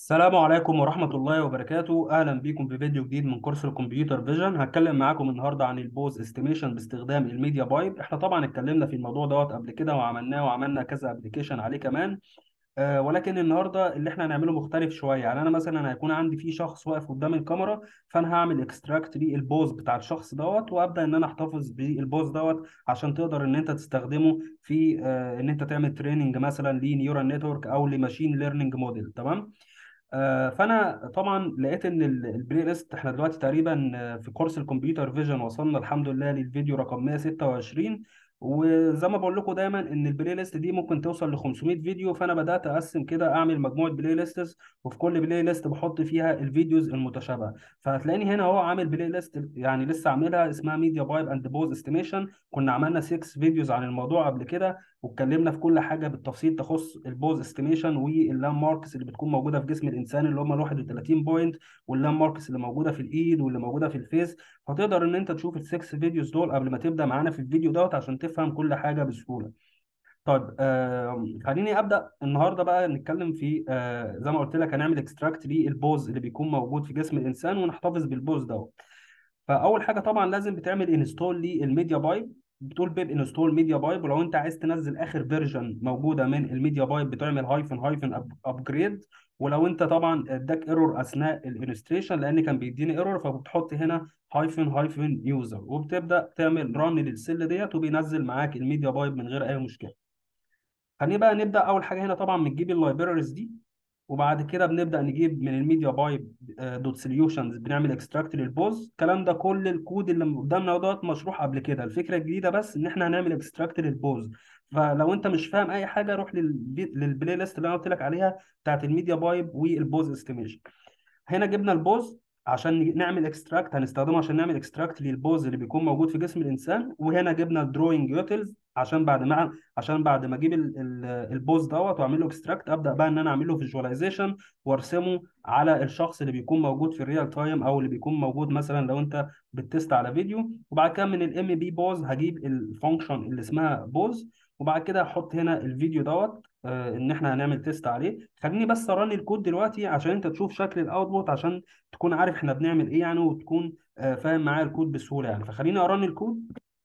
السلام عليكم ورحمة الله وبركاته أهلا بكم في فيديو جديد من كورس الكمبيوتر فيجن هتكلم معاكم النهاردة عن البوز استيميشن باستخدام الميديا بايب احنا طبعا اتكلمنا في الموضوع دوت قبل كده وعملناه وعملنا كذا ابلكيشن عليه كمان آه ولكن النهارده اللي احنا هنعمله مختلف شويه يعني انا مثلا هيكون عندي في شخص واقف قدام الكاميرا فانا هعمل اكستراكت للبوز بتاع الشخص دوت وابدا ان انا احتفظ بالبوز دوت عشان تقدر ان انت تستخدمه في آه ان انت تعمل تريننج مثلا لنيورال نتورك او لماشين ليرنينج موديل تمام آه، فانا طبعا لقيت ان ال- البلاي ليست احنا دلوقتي تقريبا آه، في كورس الكمبيوتر فيجن وصلنا الحمد لله للفيديو رقم 126 وزي ما بقول لكم دايما ان البلاي ليست دي ممكن توصل ل 500 فيديو فانا بدات اقسم كده اعمل مجموعه بلاي ليستس وفي كل بلاي ليست بحط فيها الفيديوز المتشابهه فهتلاقيني هنا هو عامل بلاي ليست يعني لسه عاملها اسمها ميديا بايب اند بوز استيميشن كنا عملنا 6 فيديوز عن الموضوع قبل كده واتكلمنا في كل حاجه بالتفصيل تخص البوز استيميشن واللام ماركس اللي بتكون موجوده في جسم الانسان اللي هم ال 31 بوينت واللام ماركس اللي موجوده في الايد واللي موجوده في الفيس فتقدر ان انت تشوف السكس فيديوز دول قبل ما تبدا معانا في الفيديو دوت عشان تفهم كل حاجه بسهوله طيب آه خليني ابدا النهارده بقى نتكلم في آه زي ما قلت لك هنعمل اكستراكت للبوز اللي بيكون موجود في جسم الانسان ونحتفظ بالبوز دوت فاول حاجه طبعا لازم بتعمل انستول للميديا بايب بتقول بيب انستول ميديا بايب ولو انت عايز تنزل اخر فيرجن موجوده من الميديا بايب بتعمل هايفن هايفن ابجريد ولو انت طبعا اداك ايرور اثناء الانستريشن لان كان بيديني ايرور فبتحط هنا هايفن هايفن يوزر وبتبدا تعمل ران للسيل ديت وبينزل معاك الميديا بايب من غير اي مشكله خلينا بقى نبدا اول حاجه هنا طبعا بنجيب اللايبريز دي وبعد كده بنبدا نجيب من الميديا بايب دوت سوليوشنز بنعمل اكستراكت للبوز الكلام ده كل الكود اللي قدامنا دوت مشروح قبل كده الفكره الجديده بس ان احنا هنعمل اكستراكت للبوز فلو انت مش فاهم اي حاجه روح للبي- للبلاي ليست اللي انا قلت لك عليها بتاعت الميديا بايب والبوز استيميشن هنا جبنا البوز عشان نعمل اكستراكت هنستخدمه عشان نعمل اكستراكت للبوز اللي بيكون موجود في جسم الانسان وهنا جبنا الدروينج يوتيلز عشان بعد ما عشان بعد ما اجيب ال- ال- البوز دوت واعمل له اكستراكت ابدا بقى ان انا اعمل له فيجواليزيشن وارسمه على الشخص اللي بيكون موجود في الريال تايم او اللي بيكون موجود مثلا لو انت بتست على فيديو وبعد كده من الام بي بوز هجيب الفانكشن اللي اسمها بوز وبعد كده احط هنا الفيديو دوت آه، ان احنا هنعمل تيست عليه خليني بس ارن الكود دلوقتي عشان انت تشوف شكل الاوتبوت عشان تكون عارف احنا بنعمل ايه يعني وتكون آه، فاهم معايا الكود بسهوله يعني فخليني ارن الكود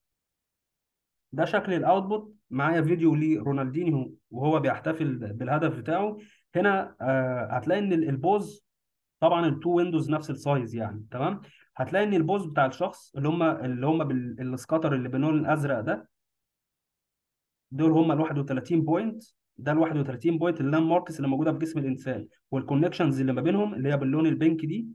ده شكل الاوتبوت معايا فيديو لرونالدينيو وهو بيحتفل بالهدف بتاعه هنا آه، هتلاقي ان ال- البوز طبعا التو ويندوز نفس السايز يعني تمام هتلاقي ان البوز بتاع الشخص اللي هم اللي هم بالسكاتر اللي باللون الازرق ده دول هم ال 31 بوينت ده ال 31 بوينت اللام ماركس اللي موجوده في جسم الانسان والكونكشنز اللي ما بينهم اللي هي باللون البينك دي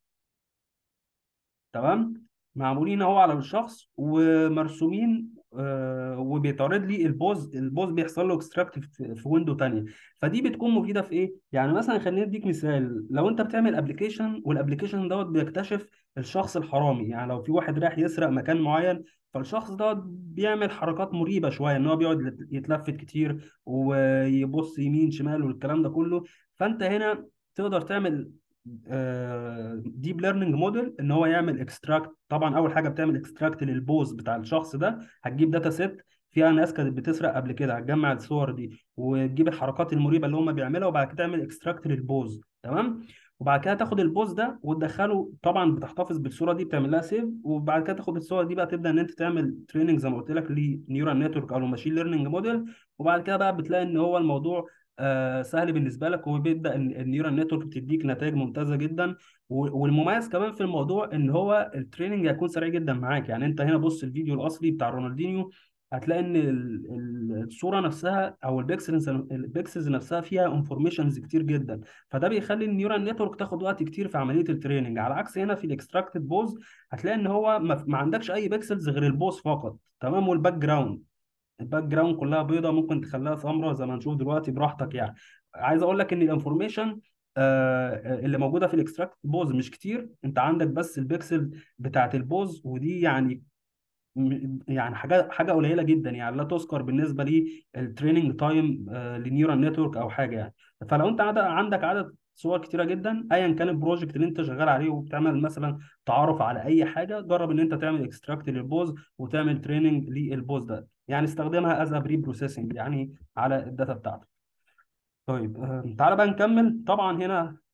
تمام معمولين اهو على الشخص ومرسومين آه وبيتعرض لي البوز البوز بيحصل له اكستراكت في, في ويندو تانية فدي بتكون مفيده في ايه يعني مثلا خليني اديك مثال لو انت بتعمل ابلكيشن والابلكيشن دوت بيكتشف الشخص الحرامي يعني لو في واحد رايح يسرق مكان معين فالشخص دوت بيعمل حركات مريبه شويه ان هو بيقعد يتلفت كتير ويبص يمين شمال والكلام ده كله فانت هنا تقدر تعمل ديب ليرنينج موديل ان هو يعمل اكستراكت طبعا اول حاجه بتعمل اكستراكت للبوز بتاع الشخص ده هتجيب داتا سيت فيها ناس كانت بتسرق قبل كده هتجمع الصور دي وتجيب الحركات المريبه اللي هم بيعملها وبعد كده تعمل اكستراكت للبوز تمام وبعد كده تاخد البوز ده وتدخله طبعا بتحتفظ بالصوره دي بتعمل لها سيف وبعد كده تاخد الصور دي بقى تبدا ان انت تعمل تريننج زي ما قلت لك لنيورال نتورك او ماشين ليرنينج موديل وبعد كده بقى بتلاقي ان هو الموضوع آه سهل بالنسبه لك وبيبدا ان النيورال نتورك بتديك نتائج ممتازه جدا و- والمميز كمان في الموضوع ان هو التريننج هيكون سريع جدا معاك يعني انت هنا بص الفيديو الاصلي بتاع رونالدينيو هتلاقي ان ال- ال- الصوره نفسها او البيكسلز البيكسلز نفسها فيها انفورميشنز كتير جدا فده بيخلي النيورال نتورك تاخد وقت كتير في عمليه التريننج على عكس هنا في الاكستراكتد بوز هتلاقي ان هو ما ما عندكش اي بيكسلز غير البوز فقط تمام والباك جراوند الباك جراوند كلها بيضه ممكن تخليها سمراء زي ما هنشوف دلوقتي براحتك يعني عايز اقول لك ان الانفورميشن آه اللي موجوده في الاكستراكت بوز مش كتير انت عندك بس البيكسل بتاعت البوز ودي يعني م- يعني حاجه حاجه قليله جدا يعني لا تذكر بالنسبه للتريننج تايم لنيورال نتورك او حاجه يعني فلو انت عندك عندك عدد صور كتيره جدا ايا كان البروجكت اللي انت شغال عليه وبتعمل مثلا تعرف على اي حاجه جرب ان انت تعمل اكستراكت للبوز وتعمل تريننج للبوز ده يعني استخدمها از بري بروسيسنج يعني على الداتا بتاعتك طيب آه، تعالى بقى نكمل طبعا هنا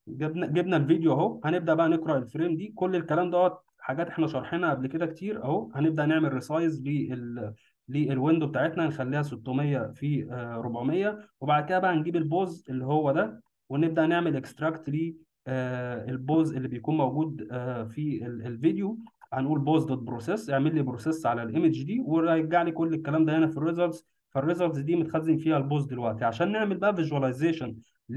جبنا جبنا الفيديو اهو هنبدا بقى نقرا الفريم دي كل الكلام دوت حاجات احنا شارحينها قبل كده كتير اهو هنبدا نعمل ريسايز لل للويندو بتاعتنا نخليها 600 في آه، 400 وبعد كده بقى نجيب البوز اللي هو ده ونبدا نعمل اكستراكت ل البوز اللي بيكون موجود آه، في ال- الفيديو هنقول بوز دوت بروسيس اعمل لي بروسيس على الايمج دي ورجع لي كل الكلام ده هنا في الريزلتس فالريزلتس دي متخزن فيها البوز دلوقتي عشان نعمل بقى فيجواليزيشن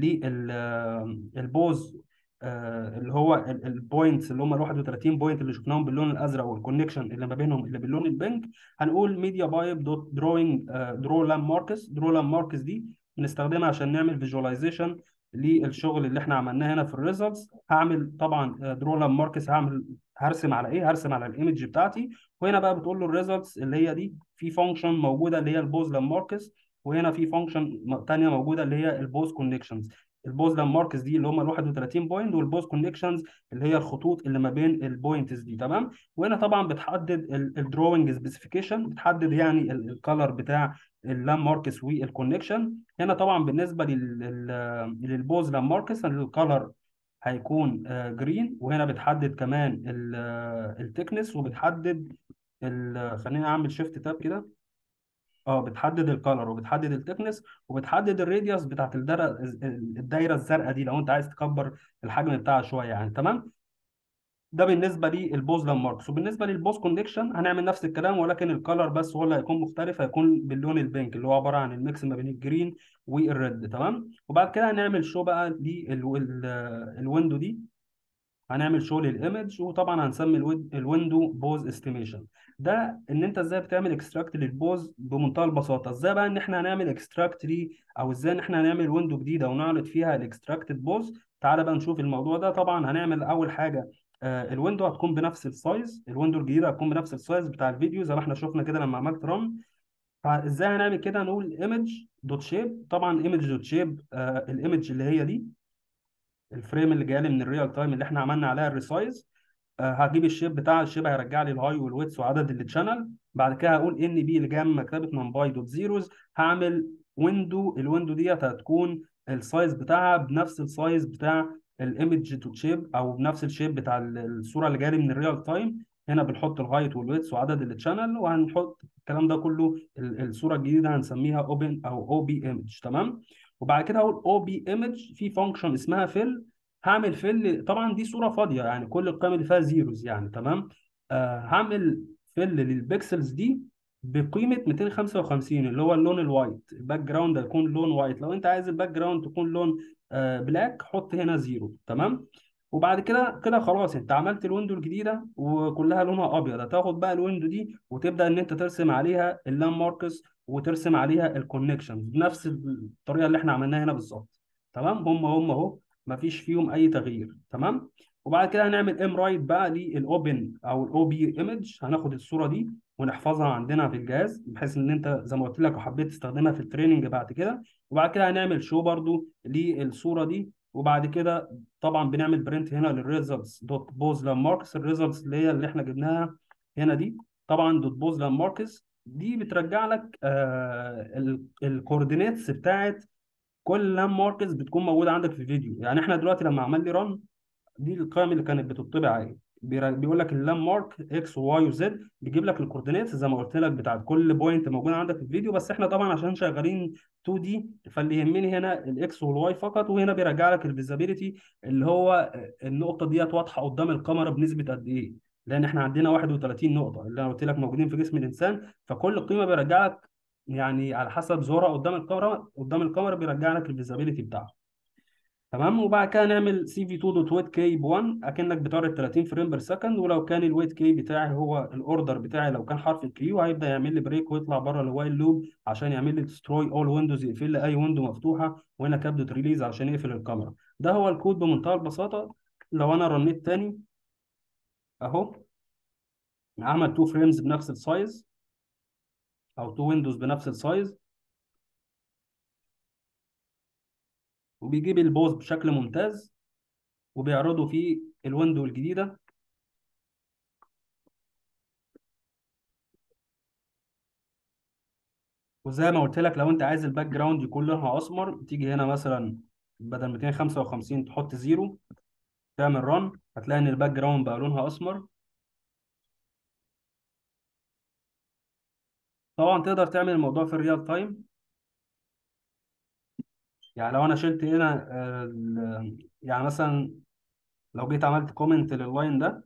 للبوز اللي هو البوينتس اللي هم ال 31 بوينت اللي شفناهم باللون الازرق والكونكشن اللي ما بينهم اللي باللون البنك هنقول ميديا بايب دوت دروينج درو لام ماركس درو لام ماركس دي بنستخدمها عشان نعمل فيجواليزيشن للشغل اللي احنا عملناه هنا في الريزلتس هعمل طبعا درو لام ماركس هعمل هرسم على ايه هرسم على الايمج بتاعتي وهنا بقى بتقول له الريزلتس اللي هي دي في فانكشن موجوده اللي هي البوز لام ماركس وهنا في فانكشن ثانيه موجوده اللي هي البوز كونكشنز البوز لام ماركس دي اللي هم ال 31 بوينت والبوز كونكشنز اللي هي الخطوط اللي ما بين البوينتس دي تمام وهنا طبعا بتحدد الدروينج سبيسيفيكيشن بتحدد يعني الكالر بتاع اللام ماركس والكونكشن هنا طبعا بالنسبه للبوز لام ماركس الكالر هيكون جرين وهنا بتحدد كمان التكنس وبتحدد ال- خليني اعمل شيفت تاب كده اه بتحدد الكالر وبتحدد التكنس وبتحدد الراديوس بتاعت الدايره الدايره الزرقاء دي لو انت عايز تكبر الحجم بتاعها شويه يعني تمام ده بالنسبه للبوز لام ماركس وبالنسبه للبوز كونكشن هنعمل نفس الكلام ولكن الكالر بس هو اللي هيكون مختلف هيكون باللون البينك اللي هو عباره عن الميكس ما بين الجرين والريد تمام وبعد كده هنعمل شو بقى للويندو دي هنعمل شو للايمج وطبعا هنسمي الويد- الويندو بوز استيميشن ده ان انت ازاي بتعمل اكستراكت للبوز بمنتهى البساطه ازاي بقى ان احنا هنعمل اكستراكت ليه او ازاي ان احنا هنعمل ويندو جديده ونعرض فيها الاكستراكتد بوز تعالى بقى نشوف الموضوع ده طبعا هنعمل اول حاجه آه، الويندو هتكون بنفس السايز الويندو الجديده هتكون بنفس السايز بتاع الفيديو زي ما احنا شفنا كده لما عملت رن فازاي هنعمل كده نقول ايمج دوت شيب طبعا ايمج دوت شيب الايمج اللي هي دي الفريم اللي جاي لي من الريال تايم اللي احنا عملنا عليها الريسايز آه، هجيب الشيب بتاع الشيب هيرجع لي الهاي والويتس وعدد التشانل بعد كده هقول ان بي اللي جايه من مكتبه نمباي دوت زيروز هعمل ويندو الويندو ديت هتكون السايز بتاعها بنفس السايز بتاع الايمج تو شيب او بنفس الشيب بتاع ال- الصوره اللي جايه لي من الريال تايم هنا بنحط الهايت والويتس وعدد التشانل وهنحط الكلام ده كله ال- الصوره الجديده هنسميها اوبن او او بي ايمج تمام وبعد كده هقول او بي ايمج في فانكشن اسمها فيل هعمل فيل طبعا دي صوره فاضيه يعني كل القيم اللي فيها زيروز يعني تمام آه هعمل فيل للبيكسلز دي بقيمه 255 اللي هو اللون الوايت الباك جراوند هيكون لون وايت لو انت عايز الباك جراوند تكون لون آه بلاك حط هنا زيرو تمام وبعد كده كده خلاص انت عملت الويندو الجديده وكلها لونها ابيض هتاخد بقى الويندو دي وتبدا ان انت ترسم عليها اللام ماركس وترسم عليها الكونكشن بنفس الطريقه اللي احنا عملناها هنا بالظبط تمام هم هم اهو مفيش فيهم اي تغيير تمام وبعد كده هنعمل ام رايت بقى للاوبن او الاو بي ايمج هناخد الصوره دي ونحفظها عندنا في الجهاز بحيث ان انت زي ما قلت لك وحبيت تستخدمها في التريننج بعد كده وبعد كده هنعمل شو برضو للصوره دي وبعد كده طبعا بنعمل برنت هنا للريزلتس دوت بوز لام ماركس الريزلتس اللي هي اللي احنا جبناها هنا دي طبعا دوت بوز لام ماركس دي بترجع لك آه الكوردينيتس بتاعت كل لام ماركس بتكون موجوده عندك في الفيديو يعني احنا دلوقتي لما عمل لي رن دي القيم اللي كانت بتطبع عليه بيرا- بيقول لك اللام مارك اكس وواي وزد بيجيب لك الكوردينيتس زي ما قلت لك بتاعت كل بوينت موجوده عندك في الفيديو بس احنا طبعا عشان شغالين 2 دي فاللي يهمني هنا الاكس والواي فقط وهنا بيرجع لك الفيزابيليتي اللي هو النقطه ديت واضحه قدام الكاميرا بنسبه قد ايه لان احنا عندنا 31 نقطه اللي انا قلت لك موجودين في جسم الانسان فكل قيمه بيرجع لك يعني على حسب ظهورها قدام الكاميرا قدام الكاميرا بيرجع لك الفيزابيليتي بتاعها تمام وبعد كده نعمل سي في 2 دوت ويت كي ب 1 اكنك بتعرض 30 فريم بير سكند ولو كان الويت كي بتاعي هو الاوردر بتاعي لو كان حرف الكيو هيبدا يعمل لي بريك ويطلع بره الوايل لوب عشان يعمل لي ديستروي اول ويندوز يقفل لي اي ويندو مفتوحه وهنا كابدة ريليز عشان يقفل الكاميرا ده هو الكود بمنتهى البساطه لو انا رنيت تاني اهو عمل 2 فريمز بنفس السايز او 2 ويندوز بنفس السايز وبيجيب البوز بشكل ممتاز وبيعرضه في الويندو الجديده وزي ما قلت لك لو انت عايز الباك جراوند يكون لونها اسمر تيجي هنا مثلا بدل 255 تحط زيرو تعمل رن هتلاقي ان الباك جراوند بقى لونها اسمر طبعا تقدر تعمل الموضوع في الريال تايم يعني لو انا شلت هنا آه، ال- يعني مثلا لو جيت عملت كومنت لللاين ده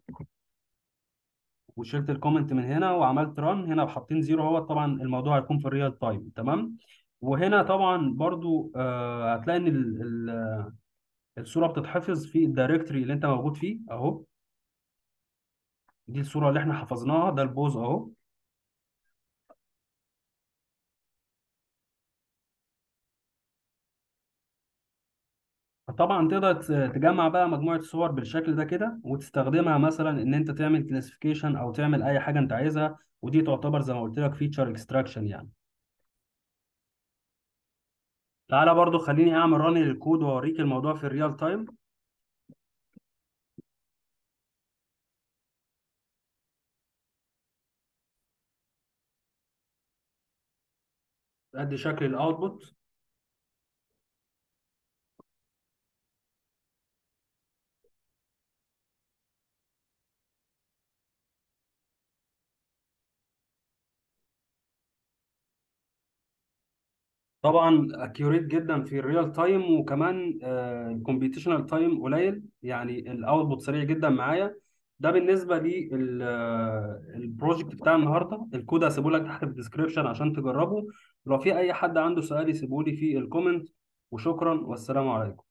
وشلت الكومنت من هنا وعملت ران هنا حاطين زيرو هو طبعا الموضوع هيكون في الريال تايم تمام وهنا طبعا برضو آه هتلاقي ان ال- ال- الصوره بتتحفظ في الدايركتوري اللي انت موجود فيه اهو دي الصوره اللي احنا حفظناها ده البوز اهو طبعا تقدر ت- تجمع بقى مجموعه صور بالشكل ده كده وتستخدمها مثلا ان انت تعمل كلاسيفيكيشن او تعمل اي حاجه انت عايزها ودي تعتبر زي ما قلت لك فيتشر اكستراكشن يعني تعالى برضو خليني اعمل راني للكود واوريك الموضوع في الريال تايم ادي شكل الاوتبوت طبعا اكيوريت جدا في الريال تايم وكمان الكمبيوتيشنال تايم قليل يعني الاوتبوت سريع جدا معايا ده بالنسبه للبروجكت بتاع النهارده الكود هسيبه لك تحت في الديسكربشن عشان تجربه ولو في اي حد عنده سؤال يسيبه لي في الكومنت وشكرا والسلام عليكم